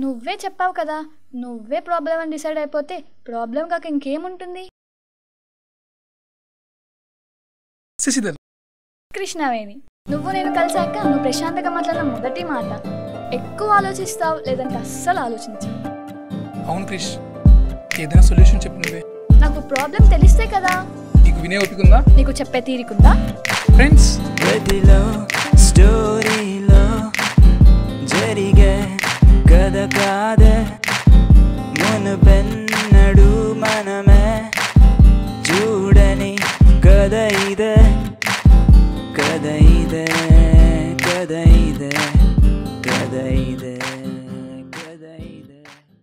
నువ్వే చెప్పావు కదా నువ్వే ప్రాబ్లం అని డిసైడ్ అయిపోతే ప్రాబ్లం కాక ఇంకేముంటుంది శశిధర్ కృష్ణవేణి నువ్వు నేను కలిసాక నువ్వు ప్రశాంతంగా మాట్లాడిన మొదటి మాట ఎక్కువ ఆలోచిస్తావు లేదంటే అస్సలు ఆలోచించు అవును క్రిష్ ఏదైనా సొల్యూషన్ చెప్పు నువ్వే నాకు ప్రాబ్లం తెలిస్తే కదా నీకు వినే ఓపిక ఉందా నీకు చెప్పే తీరికుందా ఫ్రెండ్స్ గదిలో స్టోరీలో జరిగే కథ కాదే మునుపెన్నడు మనమే చూడని కథ ఇదే కథ ఇదే కథ ఇదే కథ ఇదే కథ ఇదే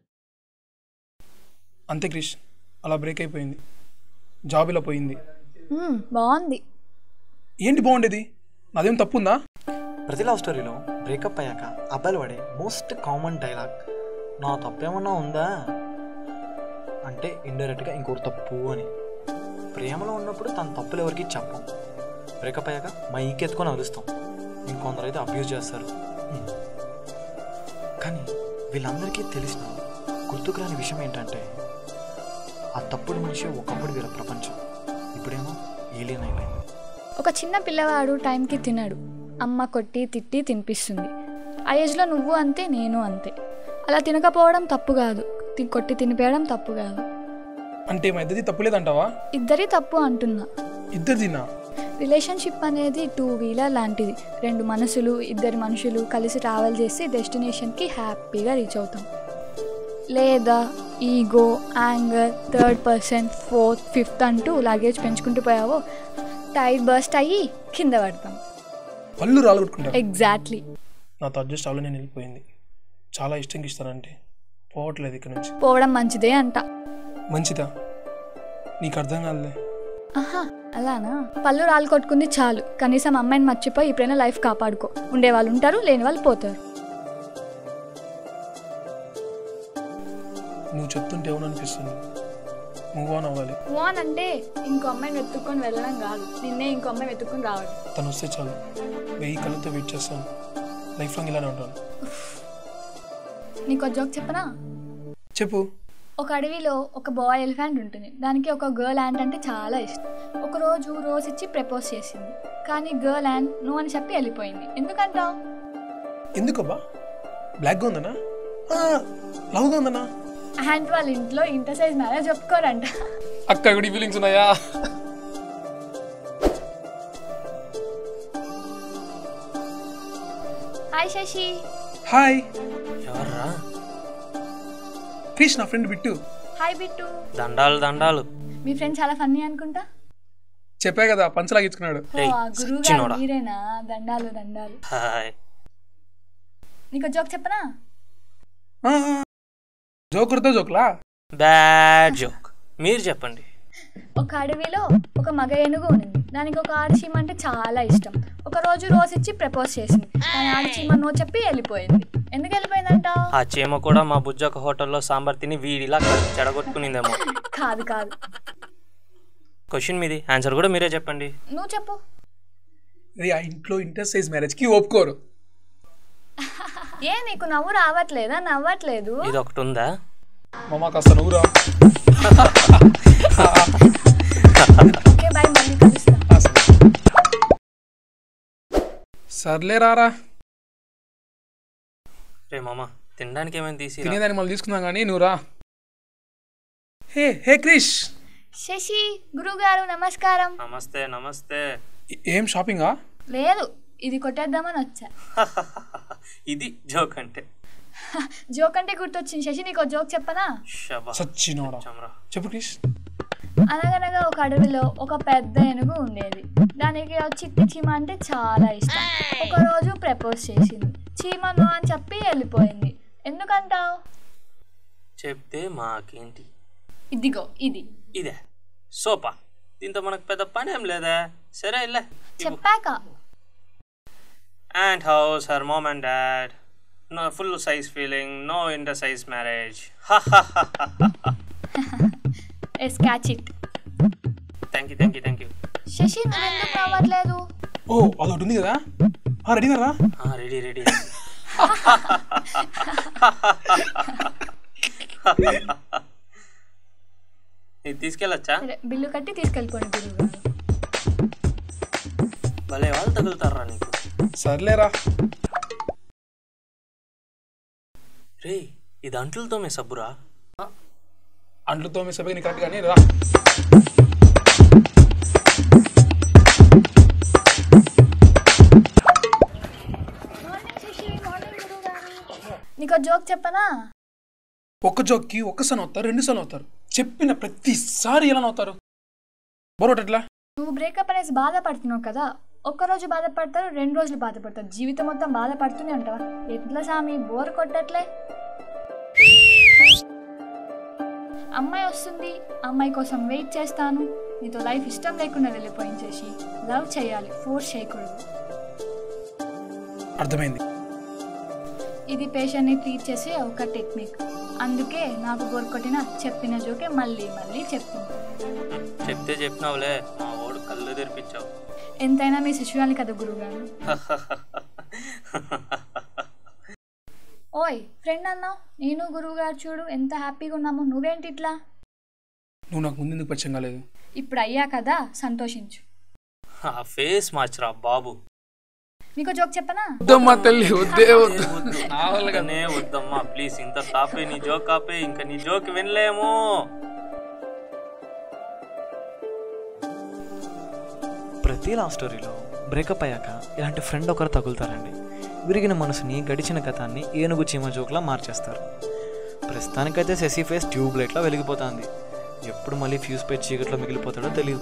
అంతే క్రిష్ అలా బ్రేక్ అయిపోయింది జాబ్ ఇలా పోయింది మ్మ్, బాగుంది ఏంటి బాగుండేది నాదేం తప్పు ఉందా ప్రతి లవ్ స్టోరీలో బ్రేకప్ అయ్యాక అబ్బాయిలు పడే మోస్ట్ కామన్ డైలాగ్ నా తప్పేమన్నా ఉందా అంటే ఇండైరెక్ట్గా ఇంకోటి తప్పు అని ప్రేమలో ఉన్నప్పుడు తన తప్పులు ఎవరికి చెప్పం బ్రేకప్ అయ్యాక మా ఈకెత్తుకొని అరుస్తాం ఇంకొందరు అయితే అబ్యూజ్ చేస్తారు హ్మ్. కానీ వీళ్ళందరికీ తెలిసిన గుర్తుకు రాని విషయం ఏంటంటే ఆ తప్పుడు మనిషి ఒకప్పుడు వీళ్ళ ప్రపంచం ఇప్పుడేమో ఏలియన్ అయిపోయింది ఒక చిన్న పిల్లవాడు టైంకి తినడు అమ్మ కొట్టి తిట్టి తినిపిస్తుంది ఆ ఏజ్లో నువ్వు అంతే నేను అంతే అలా తినకపోవడం తప్పు కాదు తి- కొట్టి తినిపేయడం తప్పు కాదు అంటే మా ఇద్దరిది తప్పు లేదంటావా ఇద్దరి తప్పు అంటున్నా ఇద్దరిదినా రిలేషన్షిప్ అనేది టూ వీలర్ లాంటిది రెండు మనసులు ఇద్దరి మనుషులు కలిసి ట్రావెల్ చేసి డెస్టినేషన్కి హ్యాపీగా రీచ్ అవుతాం లేదా ego anger third person fourth fifth అంటూ లగేజ్ పెంచుకుంటూ పోయావో టైర్ బర్స్ట్ అయ్యి కింద పడతాం పళ్ళు రాలగొట్టుకుంటారు ఎగ్జాక్ట్లీ నాతో అడ్జస్ట్ అవ్వలే నేను వెళ్ళిపోయింది చాలా ఇష్టంగా ఇస్తానంటే పోవట్లేదు ఇక్కడ నుంచి పోవడం మంచిదే అంట మంచిదా నీకు అర్థం కాదులే ఆహా అలానా పళ్ళు రాళ్ళు కొట్టుకుంది చాలు కనీసం అమ్మాయిని మర్చిపోయి ఇప్పుడైనా లైఫ్ కాపాడుకో ఉండే వాళ్ళు ఉంటారు లేని వాళ్ళు పోతారు నువ్వు చెప్తుంటే ఏమనిపిస్తుంది మూవ్ ఆన్ అవ్వాలి వాన్ అంటే ఇంకో అమ్మాయిని వెతుక్కొని వెళ్ళడం కాదు నిన్నే ఇంకో అమ్మాయి వెతుక్కొని రావడం తను వస్తే చాలు వెయ్యి కళ్ళతో వెయిట్ చేస్తాను లైఫ్ లాంగ్ ఇలానే ఉంటాను నీకు జోక్ చెప్పనా చెప్పు ఒక అడవిలో ఒక బాయ్ ఎలిఫెంట్ ఉంటుంది దానికి ఒక గర్ల్ యాంట్ అంటే చాలా ఇష్టం ఒక రోజు రోజ్ ఇచ్చి ప్రపోజ్ చేసింది కానీ గర్ల్ యాంట్ నువ్వు అని చెప్పి వెళ్ళిపోయింది ఎందుకంటావు ఎందుకబ్బా బ్లాక్గా ఉందనా ఆ, లవ్గా ఉందనా యాంట్ వాళ్ళ ఇంట్లో ఇంటర్ సైజ్ మ్యారేజ్ ఒప్పుకోరంట అక్క కూడా ఫీలింగ్స్ ఉన్నాయా హాయ్ శశి హాయ్ ఎవర్రా క్రిష్ నా ఫ్రెండ్ బిట్టు హాయ్ బిట్టు దండాలు దండాలు మీ ఫ్రెండ్ చాలా ఫన్నీ అనుకుంటా చెప్పా కదా పంచలాగించుకున్నాడు ఓ, ఆ గురువు గారు సచ్చినోడా. మీరేనా దండాలు దండాలు హాయ్ నీకు జోక్ చెప్పనా జోకుర్తో జోకులా బ్యాడ్ జోక్ మీరు చెప్పండి ఒక అడవిలో ఒక మగ ఏనుగు ఉంది దానికి ఒక ఆడచీమ అంటే చాలా ఇష్టం ఒక రోజు రోజు ఇచ్చి ప్రపోజ్ చేసింది కానీ ఆడచీమ నో చెప్పి వెళ్ళిపోయింది ఎందుకు వెళ్ళిపోయిందంట ఆ చీమ కూడా మా బుజ్జొక హోటల్లో సాంబార్ తిని వీడిలా చెడగొట్టుకునిందేమో కాదు కాదు క్వశ్చన్ మీది ఆన్సర్ కూడా మీరే చెప్పండి నువ్వు చెప్పు రే ఆ ఇంట్లో ఇంటర్ సైజ్ మ్యారేజ్కి ఒప్పుకోరు ఏ నీకు నవ్వు రావట్లేదా నవ్వట్లేదు ఇది ఒకటి ఉందా మామ కాస్త నువ్వురా ఓకే బాయ్ మళ్ళీ కలుస్తా ఆ, సరే. సర్లే రారా రే మామ తినడానికి ఏమైనా తీసి తినేదాన్ని మళ్ళీ తీసుకుందాం కానీ నువ్వు రా హే హే క్రిష్ శశి గురుగారు నమస్కారం నమస్తే నమస్తే ఏ- ఏం షాపింగా లేదు ఇది కొట్టేద్దామని వచ్చా ఇది జోక్ అంటే జోక్ అంటే గుర్తొచ్చింది శశి నీకు జోక్ చెప్పనా షబా సచ్చినోడా చమరా చెప్పు క్రిష్ అనగనగా ఒక అడవిలో ఒక పెద్ద ఏనుగు ఉండేది దానికి ఆ చిట్టి చీమ అంటే చాలా ఇష్టం ఒక రోజు ప్రపోజ్ చేసింది చీమ నో అని చెప్పి వెళ్ళిపోయింది ఎందుకంటావు చెప్తే మాకేంటి ఇదిగో ఇది ఇదే సోపా దీంతో మనకు పెద్ద పని ఏం లేదా సరే ఇల్లే చెప్పాక and how's her mom and dad no full size feeling no inter size marriage yes catch it thank you thank you thank you Shashi నువ్వెందుకు నవ్వట్లేదు ఓ అదొకటి ఉంది కదా రెడీ రా రెడీ రెడీ ఇది తీసుకెళ్ళొచ్చా సరే బిల్లు కట్టి తీసుకెళ్ళిపోండి గురువు గారు భలే వాళ్ళు తగులుతారా నీకు సర్లేరా రే ఇది అంట్లతో మే సబ్బురా అంట్లు తోమే సభకి నీ కరెక్ట్ కానీ రా నీకు జోక్ చెప్పనా ఒక్క జోక్కి ఒక్క సన్ అవుతారు రెండు సన్ అవుతారు చెప్పిన ప్రతిసారి ఎలా అవుతారు బరోట్ ఎట్లా నువ్వు బ్రేకప్ అనేసి బాధపడుతున్నావు కదా ఒక్కరోజు బాధపడతారు రెండు రోజులు బాధపడతారు జీవితం మొత్తం బాధపడుతూనే ఉంటావా ఎట్లా సామి బోర్ కొట్టట్లే అమ్మాయి వస్తుంది అమ్మాయి కోసం వెయిట్ చేస్తాను నీతో లైఫ్ ఇష్టం లేకుండా వెళ్ళిపోయించేసి లవ్ చేయాలి ఫోర్స్ చేయకూడదు అర్థమైంది ఇది పేషెంట్ని ట్రీట్ చేసే ఒక టెక్నిక్ అందుకే నాకు బోర్ కొట్టిన చెప్పిన జోకే మళ్ళీ మళ్ళీ చెప్తుంది చెప్తే చెప్పినావులే మా ఓడు కళ్ళు తెరిపించావు ఎంతైనా మీ శిశురాలి కదా గురువుగారు ఓయ్ ఫ్రెండ్ అన్నావు నేను గురువుగారు చూడు ఎంత హ్యాపీగా ఉన్నామో నువ్వేంటి ఇట్లా నువ్వు నాకు ముందు ఎందుకు పరిచయం కాలేదు ఇప్పుడు అయ్యా కదా సంతోషించు ఆ ఫేస్ మార్చరా బాబు నీకు జోక్ చెప్పనా వద్దమ్మా తల్లి వద్దే వద్దు వద్దనే వద్దమ్మా ప్లీజ్ ఇంత కాపే నీ జోక్ కాపే ఇంకా నీ జోక్ వినలేము ప్రతి లవ్ స్టోరీలో బ్రేకప్ అయ్యాక ఇలాంటి ఫ్రెండ్ ఒకరు తగులుతారండి విరిగిన మనసుని గడిచిన గతాన్ని ఏనుగు చీమ జోక్లా మార్చేస్తారు ప్రస్తుతానికైతే శశి ఫేస్ ట్యూబ్ లైట్లా వెలిగిపోతుంది ఎప్పుడు మళ్ళీ ఫ్యూజ్ పై చీకట్లో మిగిలిపోతాడో తెలియదు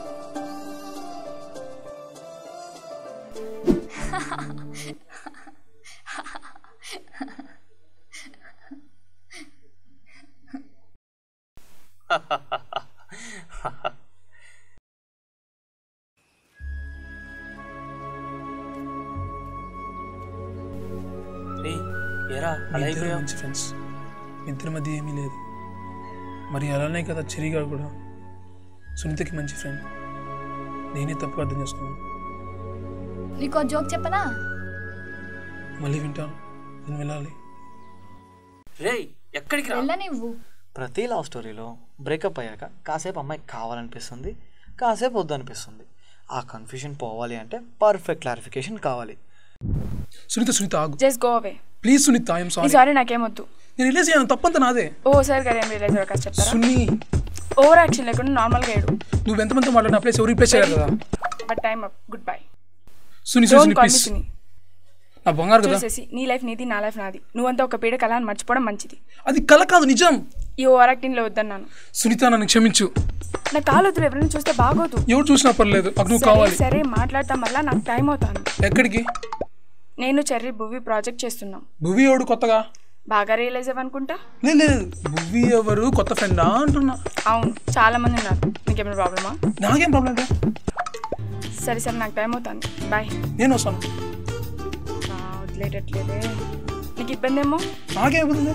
రే ఏరా అలా మీ ఇద్దరు అయిపోయావు మంచి ఫ్రెండ్స్ మీ ఇద్దరి మధ్య ఏమీ లేదు మరి అలానే కదా చెరిగాడు కూడా సునీతకి మంచి ఫ్రెండ్ నేనే తప్పుగా అర్థం చేసుకున్నాను నీకు జోక్ చెప్పనా మళ్ళీ వింటాను నేను వెళ్ళాలి రే ఎక్కడికి రా వెళ్ళనివ్వు ప్రతి లవ్ స్టోరీలో బ్రేకప్ అయ్యాక కాసేపు అమ్మాయి కావాలనిపిస్తుంది కాసేపు వద్దనిపిస్తుంది ఆ కన్ఫ్యూజన్ పోవాలి అంటే పర్ఫెక్ట్ క్లారిఫికేషన్ కావాలి సునీత సునీత ఆగు just go away please Sunitha I'm sorry ఈసారి నాకేమొద్దు నేను రిలీజ్ చేయను తప్పంత నాదే ఓ సార్ కదా ఏం రిలైజ్ అవ్వక చెప్తారా సున్ని ఓవర్ యాక్షన్ లేకుండా నార్మల్గా ఏడు నువ్వు ఎంతమంది మాట్లాడిన ప్లేస్ ఎవరు రిప్లేస్ చేయాలి కదా but time up goodbye Suni Suni don't call please me Suni నా బంగారు కదా చూసేసి నీ లైఫ్ నీది నా లైఫ్ నాది నువ్వంతా ఒక పీడ కళ అని మర్చిపోవడం మంచిది అది కల కాదు నిజం ఈ ఓవర్ యాక్టింగ్లో వద్దన్నాను సునీత నన్ను క్షమించు నా కాలొద్దులు ఎవరైనా చూస్తే బాగోదు ఎవరు చూసినా పర్లేదు నాకు నువ్వు సరే కావాలి సరే మాట్లాడతాం వల్ల నాకు టైం అవుతాను ఎక్కడికి నేను చెర్రీ భువి ప్రాజెక్ట్ చేస్తున్నాం భువి ఎవడు కొత్తగా బాగా రియలైజ్ అవ్వనుకుంటా లేదు లేదు భువి ఎవరు కొత్త ఫ్రెండా అంటున్నా అవును చాలా మంది ఉన్నారు నీకేమైనా ప్రాబ్లమా నాకేం ప్రాబ్లం లేదు సరే సరే నాకు టైం అవుతాను బాయ్ నేను వస్తాను వదిలేటట్లేదే నీకు ఇబ్బంది ఏమో నాకేం ఇబ్బంది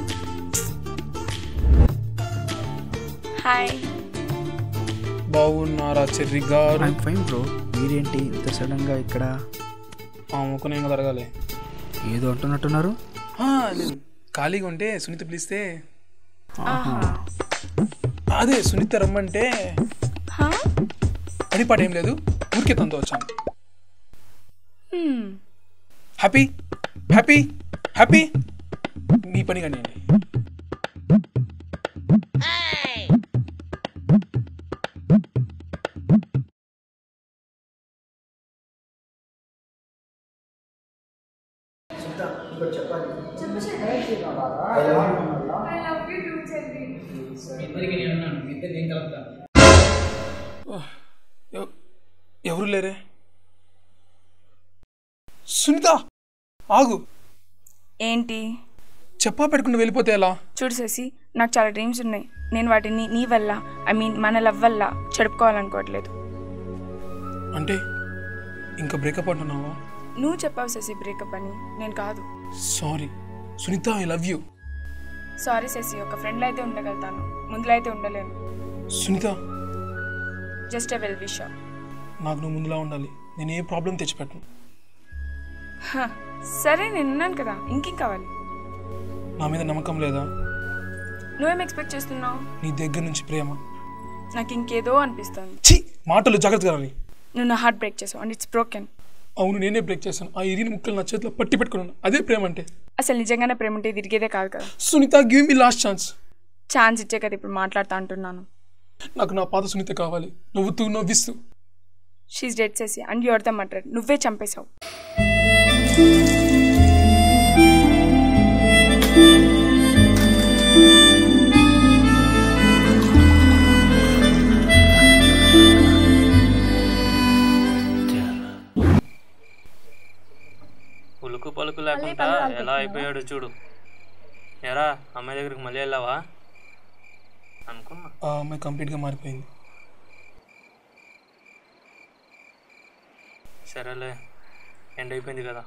హాయ్ బాగున్నారా చెర్రి గారు ఐమ్ ఫైన్ బ్రో మీరేంటి ఇంత సడన్గా ఇక్కడ ఆ ముఖం నేను జరగాలి ఏదో అంటున్నట్టున్నారు ఆ, లేదు ఖాళీగా ఉంటే సునీత పిలిస్తే ఆహా అదే సునీత రమ్మంటే హా? పని పాట ఏం లేదు ఊరికే తనతో వచ్చాను హ్మ్. హ్యాపీ హ్యాపీ హ్యాపీ మీ పని కానివ్వండి ఎవ- ఎవరు లేరే సునీత ఆగు ఏంటి చెప్పా పెట్టుకుని వెళ్ళిపోతే ఎలా చూడు శశి నాకు చాలా డ్రీమ్స్ ఉన్నాయి నేను వాటిని నీ వల్ల ఐ మీన్ మన లవ్ వల్ల చెడుపుకోవాలనుకోవట్లేదు అంటే ఇంకా బ్రేకప్ అంటున్నావా నువ్వు చెప్పావు శశి బ్రేకప్ అని నేను కాదు sorry Sunitha I love you sorry Shashi ఒక ఫ్రెండ్ అయితే ఉండగలుగుతాను ముందులో అయితే ఉండలేను Sunitha just a well wish నాకు నువ్వు ముందులా ఉండాలి నేను ఏ ప్రాబ్లం తెచ్చిపెట్టను సరే నేను ఉన్నాను కదా ఇంకేం కావాలి నా మీద నమ్మకం లేదా నువ్వేం ఎక్స్పెక్ట్ చేస్తున్నావు నీ దగ్గర నుంచి ప్రేమ నాకు ఇంకేదో అనిపిస్తుంది ఛీ మాటలు జాగ్రత్తగా రాని నువ్వు నా హార్ట్ బ్రేక్ చేసావు అండ్ ఇట్స్ బ్రోకెన్ అవును నేనే బ్రేక్ చేశాను ఆ ఇరిగిన ముక్కలు నా చేతిలో పట్టి పెట్టుకున్నాను అదే ప్రేమ అంటే అసలు నిజంగానే ప్రేమ ఉంటే తిరిగేదే కాదు కదా Sunitha give me last chance chance ఇచ్చే కదా ఇప్పుడు మాట్లాడుతా అంటున్నాను నాకు నా పాత సునీత కావాలి నవ్వుతూ నవ్విస్తూ షీస్ డెడ్ చేసి అండ్ యువర్ ద మటర్ నువ్వే చంపేశావు ఉలుకు పలుకు లేకుండా ఎలా అయిపోయాడు చూడు ఎరా అమ్మాయి దగ్గరికి మళ్ళీ వెళ్ళావా అనుకున్నా ఆ అమ్మాయి కంప్లీట్గా మారిపోయింది సరేలే ఎండ్ అయిపోయింది కదా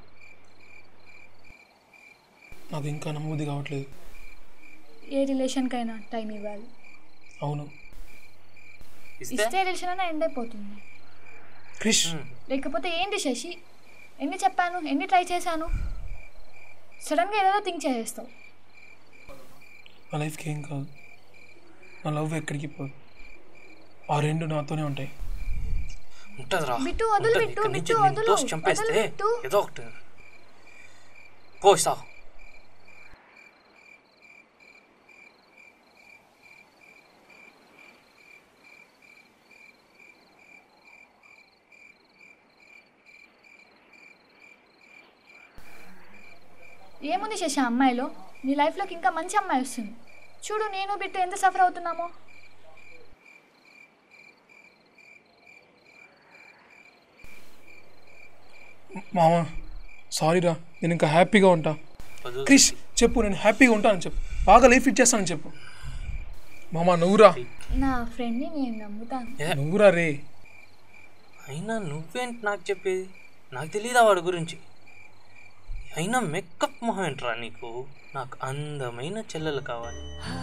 నాకు ఇంకా నమ్మబుద్ధి కావట్లేదు ఏ రిలేషన్కైనా టైం ఇవ్వాలి అవును ఇస్తే ఇస్తే రిలేషన్ అయినా ఎండ్ అయిపోతుంది క్రిష్ లేకపోతే ఏంటి శశి ఎన్ని చెప్పాను ఎన్ని ట్రై చేశాను సడన్గా ఏదేదో థింక్ చేసేస్తావు నా లైఫ్కి ఏం కాదు నా లవ్ ఎక్కడికి పోదు ఆ రెండు నాతోనే ఉంటాయి ఉంటదిరా బిట్టు వదులు, ఉంటది. బిట్టు, ఇక్కడి నుంచి బిట్టు నిన్ను వదులు, తోసి చంపేస్తే వదులు, బిట్టు. ఏదో ఒకటి పోస్తా ఏముంది శశి ఆ అమ్మాయిలో నీ లైఫ్లోకి ఇంకా మంచి అమ్మాయి వస్తుంది చూడు నేను బిట్టు ఎంత సఫర్ అవుతున్నామో మామ సారీ రా నేను ఇంకా హ్యాపీగా ఉంటా వదులు. క్రిష్ చెప్పు నేను హ్యాపీగా ఉంటానని చెప్పు బాగా లైఫ్ ఫిట్ చేస్తానని చెప్పు మామ నువ్వురా నా ఫ్రెండ్ని నేను నమ్ముతాను నువ్వురా రే అయినా నువ్వేంటి నాకు చెప్పేది నాకు తెలియదా వాడి గురించి అయినా మేకప్ మొహం ఏంట్రా నీకు నాకు అందమైన చెల్లెలు కావాలి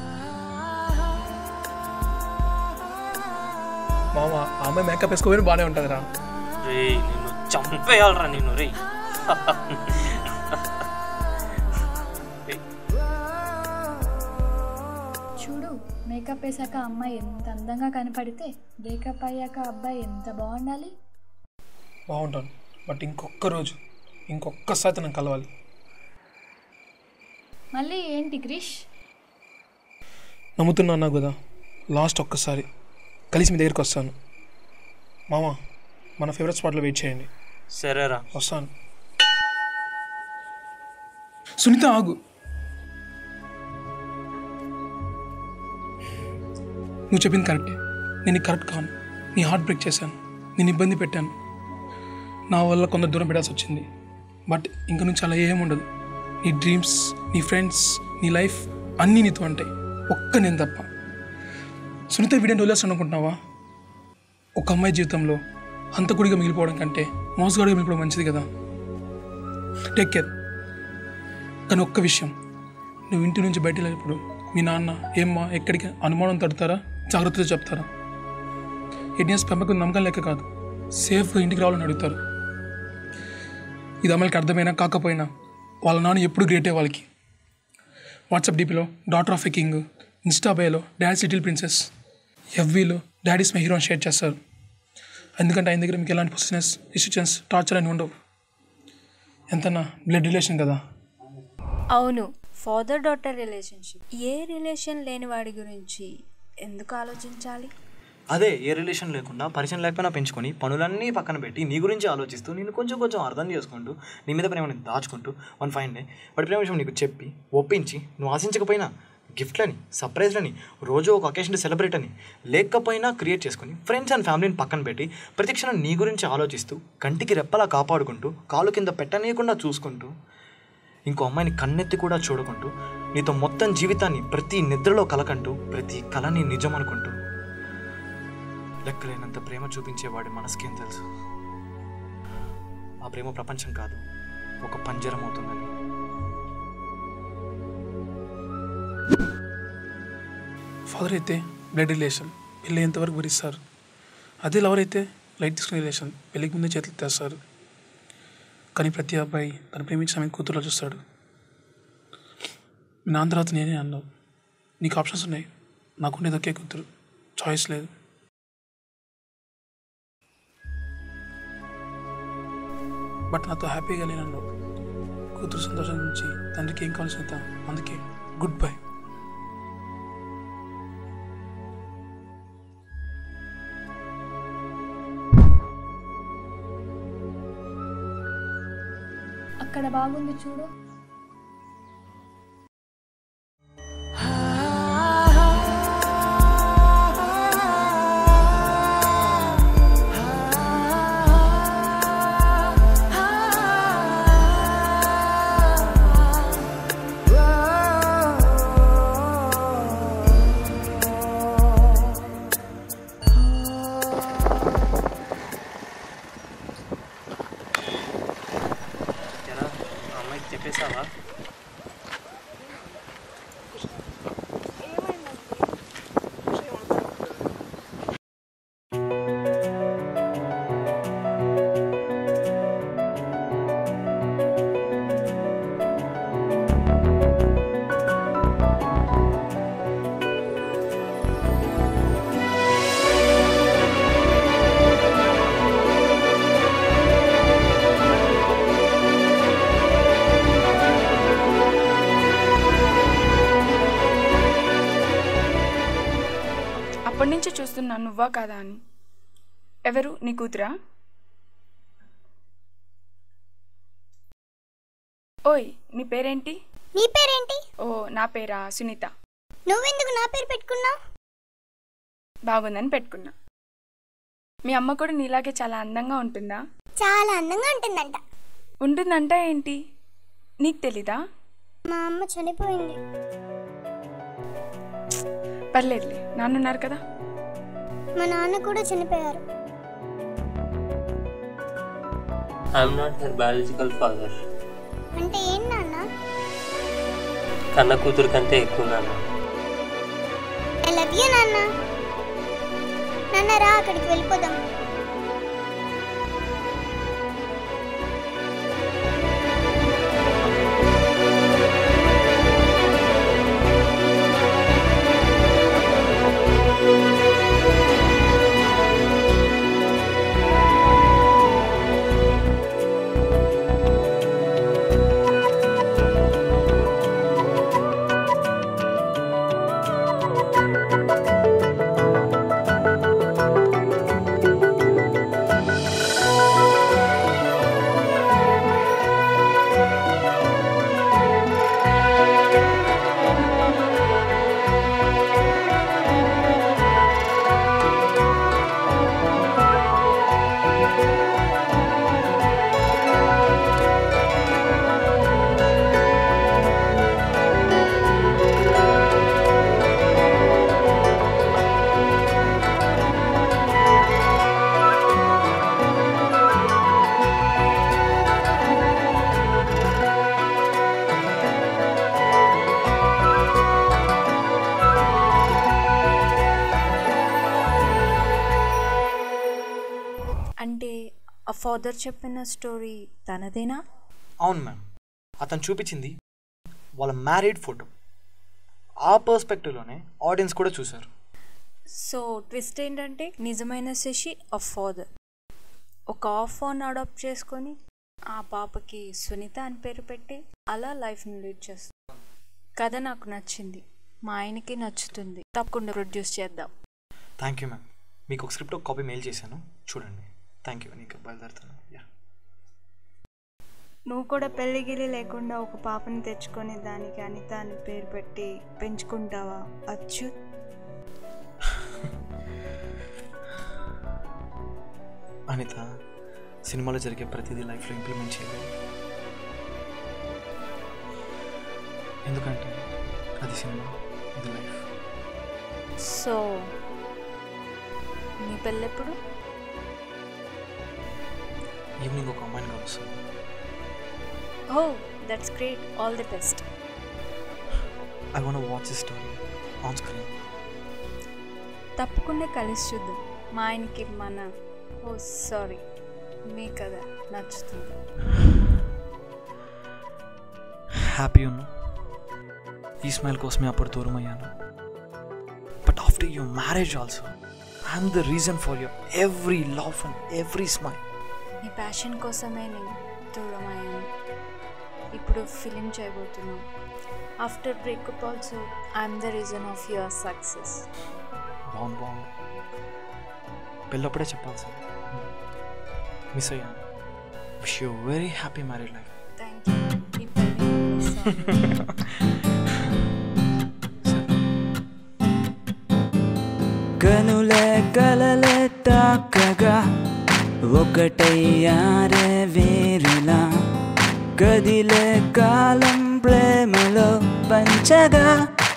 మామ ఆ అమ్మాయి మేకప్ వేసుకోపోయినా బాగానే ఉంటుందిరా రే నిన్ను చంపేయాలరా నిన్ను రే చూడు మేకప్ వేసాక అమ్మాయి ఎంత అందంగా కనపడితే బ్రేకప్ అయ్యాక అబ్బాయి ఎంత బాగుండాలి బాగుంటాను బట్ ఇంకొక్క రోజు ఇంకొక్కసారి నన్ను కలవాలి మళ్ళీ ఏంటి క్రిష్ నమ్ముతున్నాను కదా లాస్ట్ ఒక్కసారి కలిసి మీ దగ్గరికి వస్తాను మామ మన ఫేవరెట్ స్పాట్లో వెయిట్ చేయండి సరేరా వస్తాను సునీత ఆగు నువ్వు చెప్పింది కరెక్టే నేను కరెక్ట్ కాను నీ హార్ట్ బ్రేక్ చేశాను నేను ఇబ్బంది పెట్టాను నా వల్ల కొందరు దూరం పెట్టాల్సి వచ్చింది బట్ ఇంక నుంచి అలా ఏం ఉండదు నీ డ్రీమ్స్ నీ ఫ్రెండ్స్ నీ లైఫ్ అన్నీ నీతో ఉంటాయి ఒక్క నేను తప్ప సునీత వీడియో వదిలేస్తాను అనుకుంటున్నావా ఒక అమ్మాయి జీవితంలో హంతకుడిగా మిగిలిపోవడం కంటే మోసగాడిగా మిగిలిపోవడం మంచిది కదా టేక్ కేర్ కానీ ఒక్క విషయం నువ్వు ఇంటి నుంచి బయట వెళ్ళినప్పుడు మీ నాన్న ఏమ్మా ఎక్కడికి అనుమానం తడతారా జాగ్రత్తగా చెప్తారా ఎడ్నియస్ పెంపకం నమ్మకం లెక్క కాదు సేఫ్గా ఇంటికి రావాలని అడుగుతారు ఇది అమ్మాయికి అర్థమైనా కాకపోయినా వాళ్ళ నాన్న ఎప్పుడు గ్రేటే వాళ్ళకి వాట్సాప్ డీపీలో డాటర్ ఆఫ్ ఎ కింగ్ ఇన్స్టాబేలో డాడీ లిటిల్ ప్రిన్సెస్ ఎఫ్వీలో డాడీస్ మై హీరోని షేర్ చేస్తారు ఎందుకంటే ఆయన దగ్గర మీకు ఎలాంటి పొసిషన్స్ రిస్ట్రిక్షన్స్ టార్చర్ అని ఉండవు ఎంతన్నా బ్లడ్ రిలేషన్ కదా అవును ఫాదర్ డాటర్ రిలేషన్షిప్ ఏ రిలేషన్ లేని వాడి గురించి ఎందుకు ఆలోచించాలి అదే ఏ రిలేషన్ లేకుండా పరిచయం లేకపోయినా పెంచుకొని పనులన్నీ పక్కన పెట్టి నీ గురించి ఆలోచిస్తూ నేను కొంచెం కొంచెం అర్థం చేసుకుంటూ నీ మీద ప్రేమని దాచుకుంటూ వన్ ఫైన్ డే వాడి ప్రేమ విషయం నీకు చెప్పి ఒప్పించి నువ్వు ఆశించకపోయినా గిఫ్ట్లని సర్ప్రైజ్లని రోజు ఒక అకేషన్ సెలబ్రేట్ అని లేకపోయినా క్రియేట్ చేసుకొని ఫ్రెండ్స్ అండ్ ఫ్యామిలీని పక్కన పెట్టి ప్రతి క్షణం నీ గురించి ఆలోచిస్తూ కంటికి రెప్పలా కాపాడుకుంటూ కాలు కింద పెట్టనీయకుండా చూసుకుంటూ ఇంకో అమ్మాయిని కన్నెత్తి కూడా చూడకుంటూ నీతో మొత్తం జీవితాన్ని ప్రతి నిద్రలో కలకంటూ ప్రతి కళని నిజం అనుకుంటూ లెక్కలేనంత ప్రేమ చూపించేవాడి మనసుకేం తెలుసు ఆ ప్రేమ ప్రపంచం కాదు ఒక పంజరం అవుతుందని ఫాదర్ అయితే బ్లడ్ రిలేషన్ పెళ్ళి ఎంతవరకు భరిస్తారు అదే లవర్ అయితే లైట్ తీసుకునే రిలేషన్ పెళ్ళికి ముందే చేతులు తెస్తారు కానీ ప్రతి అబ్బాయి తను ప్రేమించిన ఆమె కూతురులో చూస్తాడు మీ నాన్న తర్వాత నేనే అన్నావు నీకు ఆప్షన్స్ ఉన్నాయి నాకు ఉండేది ఒకే కూతురు చాయిస్ లేదు బట్ నాతో హ్యాపీగా లేనన్నావు కూతురు సంతోషం నుంచి తండ్రికి ఏం కావాల్సిన అందుకే గుడ్ బై అక్కడ బాగుంది చూడు ఎరా అమ్మాయికి చెప్పేసావా అప్పటి నుంచి చూస్తున్నా నువ్వా కాదా అని ఎవరు నీ కూతురా ఓయ్ నీ పేరేంటి నీ పేరేంటి ఓ నా పేరా సునీత నువ్వెందుకు నా పేరు పెట్టుకున్నావు బాగుందని పెట్టుకున్నా మీ అమ్మ కూడా నీలాగే చాలా అందంగా ఉంటుందా చాలా అందంగా ఉంటుందంట ఉంటుందంటే ఏంటి నీకు తెలీదా మా అమ్మ చనిపోయింది పర్లేదులే నాన్నున్నారు కదా మా నాన్న కూడా చనిపోయారు I'm not her biological father అంటే ఏం నాన్న కన్న కూతురు కంటే ఎక్కువ నాన్న ఐ లవ్ యూ నాన్న నాన్న రా అక్కడికి వెళ్ళిపోదాం అంటే ఆ ఫాదర్ చెప్పిన స్టోరీ తనదేనా అవును మ్యామ్ అతను చూపించింది వాళ్ళ మ్యారీడ్ ఫోటో ఆ పర్స్పెక్టివ్లోనే ఆడియన్స్ కూడా చూశారు సో ట్విస్ట్ ఏంటంటే నిజమైన శశి ఆ ఫాదర్ ఒక ఆఫ్ ఫోన్ అడాప్ట్ చేసుకొని ఆ పాపకి సునీత అని పేరు పెట్టి అలా లైఫ్ని లీడ్ చేస్తాం కథ నాకు నచ్చింది మా ఆయనకి నచ్చుతుంది తప్పకుండా ప్రొడ్యూస్ చేద్దాం థ్యాంక్ యూ మ్యామ్ మీకు ఒక స్క్రిప్ట్ ఒక కాపీ మెయిల్ చేశాను చూడండి థ్యాంక్ యూ నీకు బయలుదేరుతాను యా నువ్వు కూడా పెళ్లి గిలి లేకుండా ఒక పాపని తెచ్చుకొని దానికి అనిత అని పేరు పెట్టి పెంచుకుంటావా అచ్యుత్ అనిత సినిమాలో జరిగే ప్రతిదీ లైఫ్లో ఇంప్లిమెంట్ చేయాలి ఎందుకంటే అది సినిమా ఇది లైఫ్ సో నీ పెళ్ళెప్పుడు ఈవినింగ్ ఒక అమ్మాయిని కలుస్తాను oh that's great all the best I want watch the story on screen తప్పకుండా కలిసి చూద్దాం మా ఆయనకి మన ఓ సారీ మీ కథ నచ్చుతుంది హ్యాపీ ఉన్నా ఈ స్మైల్ కోసమే అప్పుడు దూరం అయ్యాను but after your marriage also I'm the reason for your every love and every smile నీ ప్యాషన్ కోసమే నేను దూరం అయ్యాను ఇప్పుడు ఫిలిం చేయబోతున్నాం after breakup also I'm the reason of your success బాగుంది బాగుంది పెళ్ళప్పుడే చెప్పాలి సార్ మిస్ అయ్యాను wish you very happy married life thank you ఈ పెళ్లి miss అవ్వను. కనులే కలలే తాకగా ఒకటయ్యారే వేరులా కదిలే కాలం ప్రేమలో పంచగా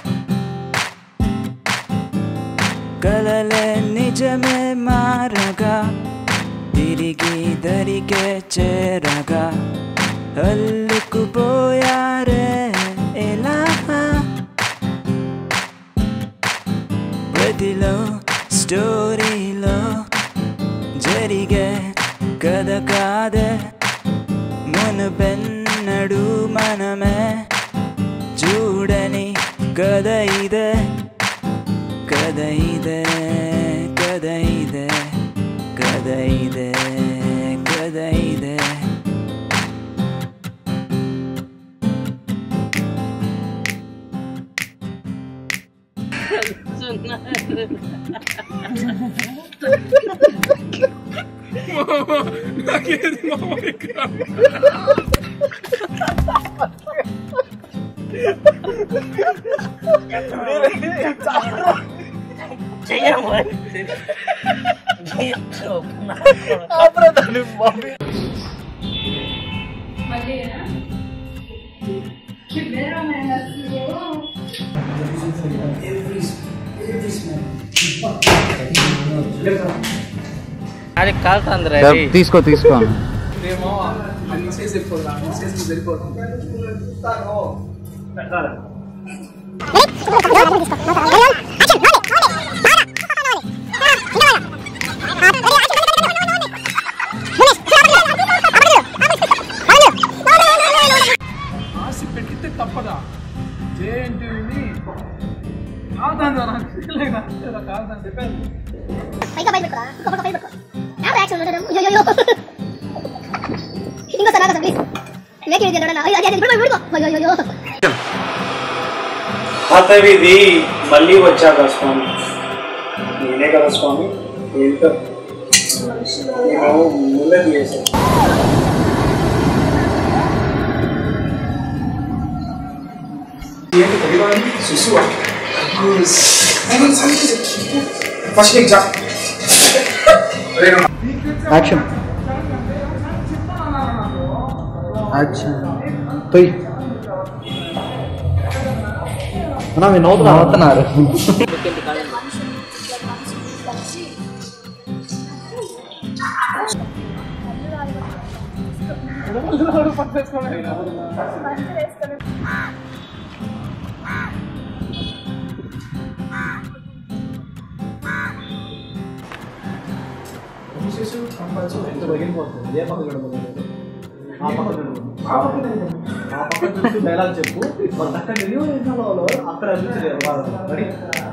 కలలే నిజమే మారగా తిరిగి దరికే చేరగా అల్లుకుపోయారే ఎలా ప్రతిలో స్టోరీలో జరిగే కథ కాదే మునుపెన్నడు మనమే చూడని కథ ఇదే కథ ఇదే కథ ఇదే కథ ఇదే కథ ఇదే అది కాల్తుంది తీసుకో తీసుకో ఆశ పెట్టితే తప్పదా జేఎన్టీవీని కాదందా నాకు తెలియదు నాకు కాదని చెప్పాను పైగా బయట పెట్టుకోరా ఇంకో పక్క బయట పెట్టుకో నా రియాక్షన్ ఉండడం అయ్యో ఇంకోసారి ఆగదు ప్లీజ్ మేక్ ఇది తినడం అయ్యో అదే ఇప్పుడు విడుకో అయ్యో అయ్యో హతవిధి మళ్ళీ వచ్చాక స్వామి నేనే కదా స్వామి ఏంటో నేను ముందే చేశాను శిశువా ఫస్ట్ ఎగ్జామ్ యాక్షన్ యాక్షన్ తొయ్ అన్నా మీరు నవ్వుతున్నారు ఎంత పగిలిపోతుంది ఏ పక్క గడపలేదు ఆ పక్క గడపదు ఆ పక్క చూసి డైలాగ్ చెప్పు మన దక్క అక్కడ అనిపించలేదు రెడీ